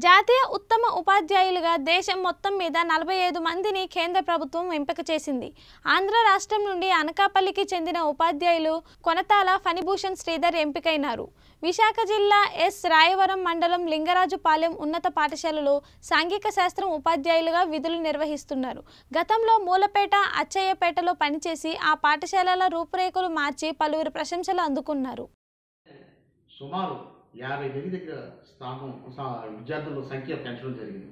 జాతీయ ఉత్తమ ఉపాధ్యాయులుగా దేశం మొత్తం మీద నలభై ఐదు మందిని కేంద్ర ప్రభుత్వం ఎంపిక చేసింది ఆంధ్ర రాష్ట్రం నుండి అనకాపల్లికి చెందిన ఉపాధ్యాయులు కొనతాల ఫణిభూషణ్ శ్రీధర్ ఎంపికైనారు విశాఖ జిల్లా ఎస్ రాయవరం మండలం లింగరాజుపాలెం ఉన్నత పాఠశాలలో సాంఘిక శాస్త్రం ఉపాధ్యాయులుగా విధులు నిర్వహిస్తున్నారు గతంలో మూలపేట అచ్చయ్యపేటలో పనిచేసి ఆ పాఠశాలల రూపురేఖలు మార్చి పలువురు ప్రశంసలు అందుకున్నారు సుమారు యాభై మంది దగ్గర స్థానం సా- విద్యార్థుల సంఖ్య పెంచడం జరిగింది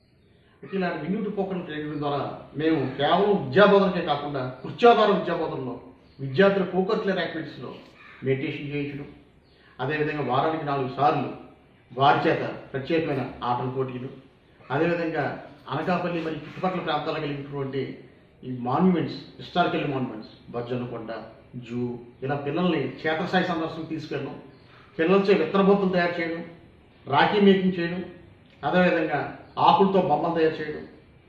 ఇక ఇలాంటి వినూటి పోకలు చేయడం ద్వారా మేము కేవలం విద్యాబోధనకే కాకుండా కృత్యాధార విద్యాబోధనలో విద్యార్థుల కోకర్కులర్ యాక్టివిటీస్లో మెడిటేషన్ చేయించడం అదేవిధంగా వారానికి నాలుగు సార్లు వారి చేత ప్రత్యేకమైన ఆటల పోటీలు అదేవిధంగా అనకాపల్లి మరియు చుట్టుపక్కల ప్రాంతాలకు కలిగినటువంటి ఈ monuments historical monuments Bajjannakonda zoo ఇలా పిల్లల్ని క్షేత్రస్థాయి సందర్శనకు తీసుకెళ్ళడం పిల్లలచే విత్తనబొత్తులు తయారు చేయడం రాఖీ మేకింగ్ చేయడం అదేవిధంగా ఆకులతో బొమ్మలు తయారు చేయడం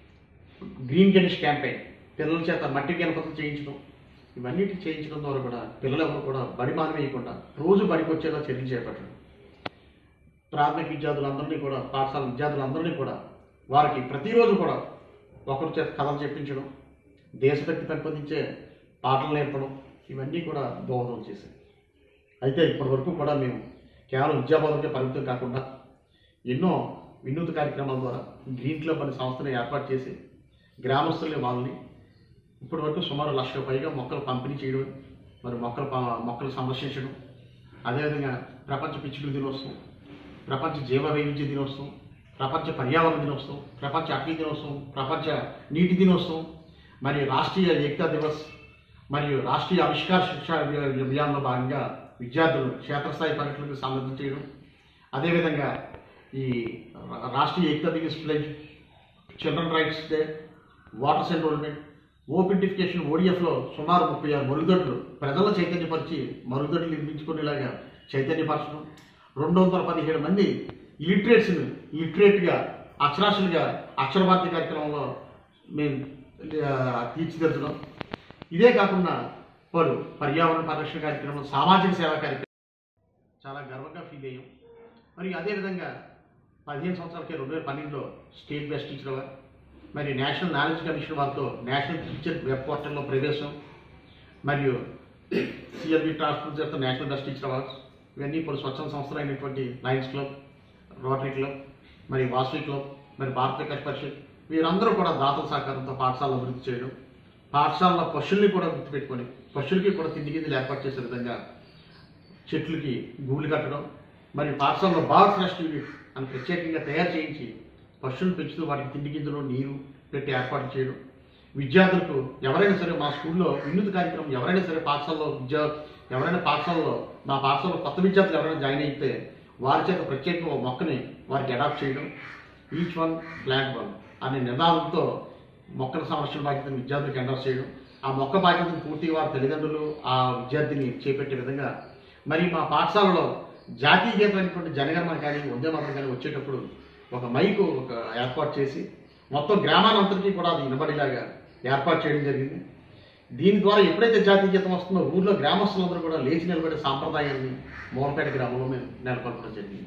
గ్రీన్ గణేష్ క్యాంపెయిన్ పిల్లల చేత మట్టి గణపతులు చేయించడం ఇవన్నిటి చేయించడం ద్వారా కూడా పిల్లలెవరు కూడా బడి మానివేయకుండా రోజు బడికి వచ్చేలా చర్యలు చేపట్టడం ప్రాథమిక విద్యార్థులందరినీ కూడా పాఠశాల విద్యార్థులందరినీ కూడా వారికి ప్రతిరోజు కూడా ఒకరి చేత కథలు చెప్పించడం దేశభక్తి పెంపొందించే పాటలు నేర్పడం ఇవన్నీ కూడా దోహదం చేశాయి అయితే ఇప్పటి వరకు కూడా మేము కేవలం విద్యాబోధనకే పరిమితం కాకుండా ఎన్నో వినూత కార్యక్రమాల ద్వారా గ్రీన్ క్లబ్ అనే సంస్థను ఏర్పాటు చేసి గ్రామస్తుల్ని వాళ్ళని ఇప్పటి వరకు సుమారు లక్ష పైగా మొక్కలు పంపిణీ చేయడం మరి మొక్కలు ప- మొక్కలు సంరక్షించడం అదేవిధంగా ప్రపంచ పిచ్చుకల దినోత్సవం ప్రపంచ జీవ వైవిధ్య దినోత్సవం ప్రపంచ పర్యావరణ దినోత్సవం ప్రపంచ అగ్ని దినోత్సవం ప్రపంచ నీటి దినోత్సవం మరియు రాష్ట్రీయ ఏకతా దివస్ మరియు రాష్ట్రీయ ఆవిష్కార శిక్ష అభియాన్లో భాగంగా విద్యార్థులు క్షేత్రస్థాయి పర్యటనకు సన్నద్ధం చేయడం అదేవిధంగా ఈ రా- Rashtriya Ekta Divas pledge children rights day water enrolment ఓపెంటిఫికేషన్ ఓడిఎఫ్లో సుమారు ముప్పై ఆరు మరుగుదొడ్లు ప్రజల చైతన్యపరిచి మరుగుదొడ్లు నిర్మించుకునేలాగా చైతన్యపరచడం రెండు వందల పదిహేడు మంది ఇలిటరేట్స్ని లిటరేట్గా అక్షరాస్యులుగా అక్షరభారతి కార్యక్రమంలో మేము ఆ, తీర్చిదిద్దడం ఇదే కాకుండా పలు పర్యావరణ పరిరక్షణ కార్యక్రమం సామాజిక సేవా కార్యక్రమం చాలా గర్వంగా ఫీల్ అయ్యాం మరియు అదేవిధంగా పదిహేను సంవత్సరాలకే రెండు వేల పన్నెండులో స్టేట్ బెస్ట్ టీచర్ అవార్డ్ మరి నేషనల్ నాలెడ్జ్ కమిషన్ వారితో నేషనల్ టీచర్ వెబ్ పోర్టల్లో ప్రవేశం మరియు సిఎల్బి ట్రాన్స్ఫర్ చేత నేషనల్ బెస్ట్ టీచర్ అవార్డ్స్ ఇవన్నీ పలు స్వచ్ఛంద సంస్థలు అయినటువంటి లయన్స్ క్లబ్ రోటరీ క్లబ్ మరి వాసవి క్లబ్ మరి భారత వికాస్ పరిషత్ వీరందరూ కూడా దాతల సహకారంతో పాఠశాలను అభివృద్ధి చేయడం పాఠశాలలో పశువుల్ని కూడా గుర్తుపెట్టుకొని పశువులకి కూడా తిండి గింజలు ఏర్పాటు చేసే విధంగా చెట్లకి గూళ్ళు కట్టడం మరియు పాఠశాలలో బాగా ఫ్రెష్ యూనిట్ అని ప్రత్యేకంగా తయారు చేయించి పశువులు పెంచుతూ వాటికి తిండి గింజలు నీరు పెట్టి ఏర్పాటు చేయడం విద్యార్థులకు ఎవరైనా సరే మా స్కూల్లో వినూత కార్యక్రమం ఎవరైనా సరే పాఠశాలలో విద్యా ఎవరైనా పాఠశాలలో మా పాఠశాలలో కొత్త విద్యార్థులు ఎవరైనా జాయిన్ అయితే వారి చేత ప్రత్యేకంగా ఒక మొక్కని వారికి అడాప్ట్ చేయడం ఈచ్ వన్ ప్లాంట్ వన్ అనే నినాదంతో మొక్కల సంరక్షణ బాధ్యతను విద్యార్థులకు ఎండర్స్ చేయడం ఆ మొక్క బాధ్యతను పూర్తిగా వారి తల్లిదండ్రులు ఆ విద్యార్థిని చేపట్టే విధంగా మరి మా పాఠశాలలో జాతీయ గీతం అయినటువంటి జనగణమన కానీ వందే మాత్రం కానీ వచ్చేటప్పుడు ఒక మైకు ఒక ఏర్పాటు చేసి మొత్తం గ్రామానంతటికీ కూడా అది వినబడేలాగా ఏర్పాటు చేయడం జరిగింది దీని ద్వారా ఎప్పుడైతే జాతీయ గీతం వస్తుందో ఊర్లో గ్రామస్తులందరూ కూడా లేచి నిలబడే సాంప్రదాయాన్ని మూలపేట గ్రామంలో మేము నెలకొల్పడం జరిగింది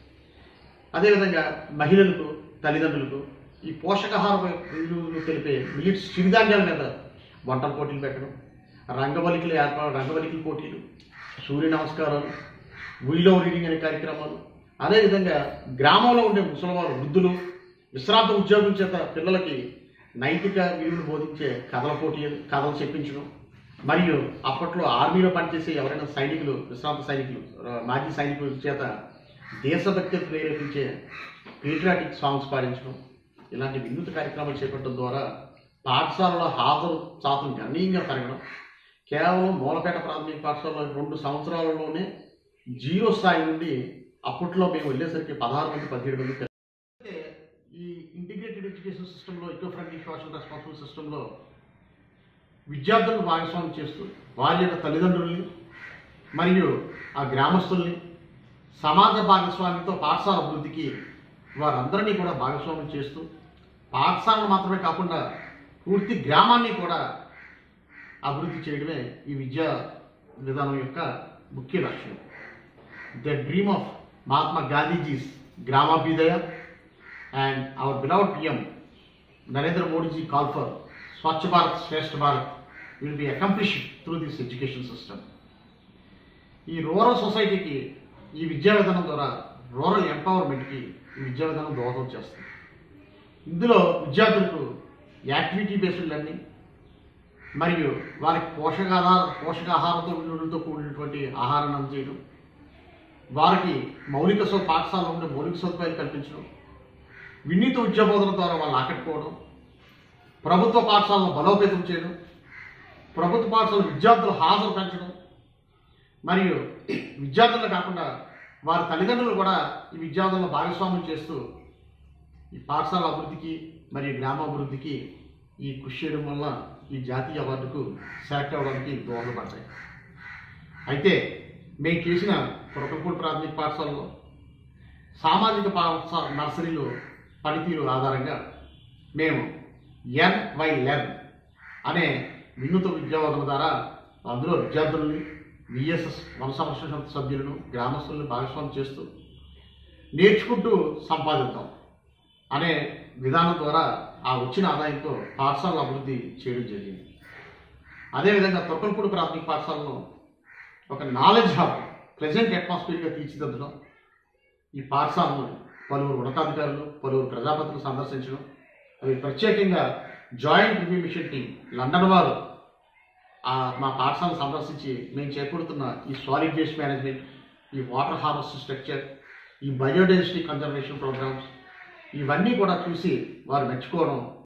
అదేవిధంగా మహిళలకు తల్లిదండ్రులకు ఈ పోషకాహార విలువలు తెలిపే మిలిట్స్ సిరిధాన్యాల మీద వంటల పోటీలు పెట్టడం రంగవలికలు ఏర్పాటు రంగవలికల పోటీలు సూర్య నమస్కారాలు వీలో రీడింగ్ అనే కార్యక్రమాలు అదేవిధంగా గ్రామంలో ఉండే ముసలివారు వృద్ధులు విశ్రాంత ఉద్యోగం చేత పిల్లలకి నైతిక విలువలు బోధించే కథల పోటీలు కథలు చెప్పించడం మరియు అప్పట్లో ఆర్మీలో పనిచేసే ఎవరైనా సైనికులు విశ్రాంత సైనికులు ఆ, మాజీ సైనికుల చేత దేశభక్తి ప్రేరేపించే పేట్రియాటిక్ సాంగ్స్ పాడించడం ఇలాంటి వినూత కార్యక్రమాలు చేపట్టడం ద్వారా పాఠశాలలో హాజరు శాతం గణనీయంగా పెరగడం కేవలం మూలపేట ప్రాథమిక పాఠశాలలో రెండు సంవత్సరాలలోనే జీరో స్థాయి నుండి అప్పట్లో మేము వెళ్ళేసరికి పదహారు మంది పదిహేడు మంది పిల్లలు. అయితే ఈ ఇంటిగ్రేటెడ్ ఎడ్యుకేషన్ సిస్టంలో ఇకో ఫ్రెండ్లీ సోషల్ రెస్పాన్సిబుల్ సిస్టంలో విద్యార్థులను భాగస్వామ్యం చేస్తూ వారి యొక్క తల్లిదండ్రుల్ని మరియు ఆ గ్రామస్తుల్ని సమాజ భాగస్వామ్యంతో పాఠశాల అభివృద్ధికి వారందరినీ కూడా భాగస్వామ్యం చేస్తూ పాఠశాలను మాత్రమే కాకుండా పూర్తి గ్రామాన్ని కూడా అభివృద్ధి చేయడమే ఈ విద్యా విధానం యొక్క ముఖ్య లక్ష్యం the dream of Mahatma Gandhiji's గ్రామాభ్యుదయ and our beloved PM Narendra Modi ji call for Swachh Bharat, Shresth Bharat will be accomplished through this education system. ఈ రూరల్ సొసైటీకి ఈ విద్యా విధానం ద్వారా రూరల్ ఎంపవర్మెంట్కి ఈ విద్యా విధానం దోహదం చేస్తుంది ఇందులో విద్యార్థులకు యాక్టివిటీ బేస్డ్ లెర్నింగ్ మరియు వారికి పోషకాహార పోషకాహారంతో విలువలతో కూడినటువంటి ఆహారాన్ని అందజేయడం వారికి మౌలిక సౌ పాఠశాలలో ఉండే మౌలిక సదుపాయాలు కల్పించడం వినీత విద్యాబోధన ద్వారా వాళ్ళు ఆకట్టుకోవడం ప్రభుత్వ పాఠశాలను బలోపేతం చేయడం ప్రభుత్వ పాఠశాల విద్యార్థుల హాజరు పెంచడం మరియు విద్యార్థులు కాకుండా వారి తల్లిదండ్రులు కూడా ఈ విద్యార్థులను భాగస్వామ్యం చేస్తూ ఈ పాఠశాల అభివృద్ధికి మరియు గ్రామాభివృద్ధికి ఈ కృషి చేయడం వల్ల ఈ జాతీయ అవార్డుకు సెలెక్ట్ అవ్వడానికి దోహదపడతాయి అయితే మేము చేసిన పురకపూడి ప్రాథమిక పాఠశాలలో సామాజిక పాఠశాల నర్సరీలో పనితీరు ఆధారంగా మేము ఎన్ వై లెర్న్ అనే వినూత విద్యాబోధన ద్వారా అందులో విద్యార్థులని విఎస్ఎస్ వన సంరక్షణ సంస్థ సభ్యులను గ్రామస్తులను భాగస్వామ్యం చేస్తూ నేర్చుకుంటూ సంపాదిద్దాం అనే విధానం ద్వారా ఆ వచ్చిన ఆదాయంతో పాఠశాల అభివృద్ధి చేయడం జరిగింది అదేవిధంగా తొక్కలపూడి ప్రాథమిక పాఠశాలలో ఒక నాలెడ్జ్ హబ్ ప్రెజెంట్ అట్మాస్ఫియర్గా తీర్చిదిద్దడం ఈ పాఠశాలను పలువురు ఉన్నతాధికారులు పలువురు ప్రజాపతులు సందర్శించడం అవి ప్రత్యేకంగా joint review mission team London వారు ఆ మా పాఠశాలను సందర్శించి మేము చేపడుతున్న ఈ సాలిడ్ వేస్ట్ మేనేజ్మెంట్ ఈ వాటర్ హార్వెస్ట్ స్ట్రక్చర్ ఈ బయోడైవర్సిటీ కన్జర్వేషన్ ప్రోగ్రామ్స్ ఇవన్నీ కూడా చూసి వారు మెచ్చుకోవడం